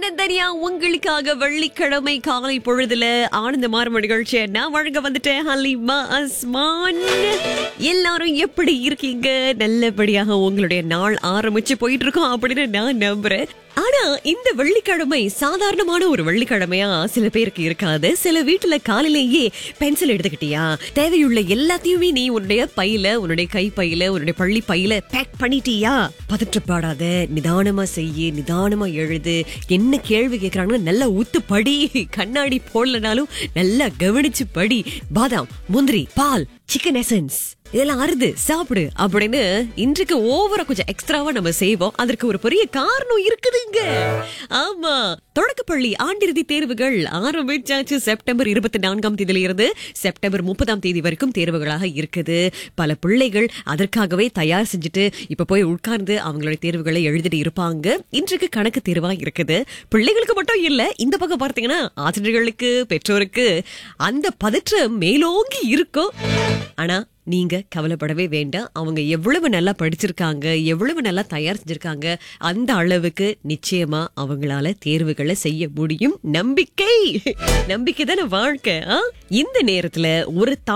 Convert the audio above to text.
தன்னந்தனியா உங்களுக்காக வெள்ளிக்கிழமை காலை பொழுதுல ஆனந்தமான நிகழ்ச்சியை நான் வழங்க வந்துட்டேன் ஹலிமா அஸ்மான் எல்லாரும் எப்படி இருக்கீங்க நல்லபடியாக உங்களுடைய நாள் ஆரம்பிச்சு போயிட்டு இருக்கோம் அப்படின்னு நான் நம்புறேன் ஆனா இந்த வெள்ளிக்கிழமை சாதாரணமான ஒரு வெள்ளிக்கிழமையா சில பேருக்கு இருக்காது சில வீட்டுல காலையிலேயே பென்சில் எடுத்துக்கிட்டியா தேவையுள்ள எல்லாத்தையுமே நீ உன்னுடைய பையில உன்னுடைய கை பையில உன்னுடைய பள்ளி பையில பேக் பண்ணிட்டியா பதற்றப்பாடாத நிதானமா செய்ய நிதானமா எழுது என்ன கேள்வி கேக்குறாங்கன்னு நல்லா ஊத்து படி கண்ணாடி போடலனாலும் நல்லா கவனிச்சு படி பாதாம் முந்திரி பால் சிக்கன் எசன்ஸ் இதெல்லாம் அறுது சாப்பிடு அப்படின்னு இன்றைக்கு ஓவரா கொஞ்சம் எக்ஸ்ட்ராவா நம்ம செய்வோம் அதற்கு ஒரு பெரிய காரணம் இருக்குதுங்க ஆமா தொடக்கப்பள்ளி ஆண்டிறுதி தேர்வுகள் ஆரம்பிச்சாச்சு செப்டம்பர் இருபத்தி நான்காம் தேதியில இருந்து செப்டம்பர் முப்பதாம் தேதி வரைக்கும் தேர்வுகளாக இருக்குது பல பிள்ளைகள் அதற்காகவே தயார் செஞ்சுட்டு இப்ப போய் உட்கார்ந்து அவங்களுடைய தேர்வுகளை எழுதிட்டு இருப்பாங்க இன்றைக்கு கணக்கு தேர்வா இருக்குது பிள்ளைகளுக்கு மட்டும் இல்ல இந்த பக்கம் பார்த்தீங்கன்னா ஆசிரியர்களுக்கு பெற்றோருக்கு அந்த பதற்றம் மேலோங்கி இருக்கும் ஆனா நீங்க கவலைப்படவே வேண்டாம் அவங்க எவ்வளவு நல்லா படிச்சிருக்காங்க எவ்வளவு நல்லா தயார் செஞ்சிருக்காங்க அந்த அளவுக்கு நிச்சயமா அவங்களால தேர்வுகளை செய்ய முடியும் நம்பிக்கை நம்பிக்கை தானே வாழ்க்கை ஆ? இந்த நேரத்துல ஒரு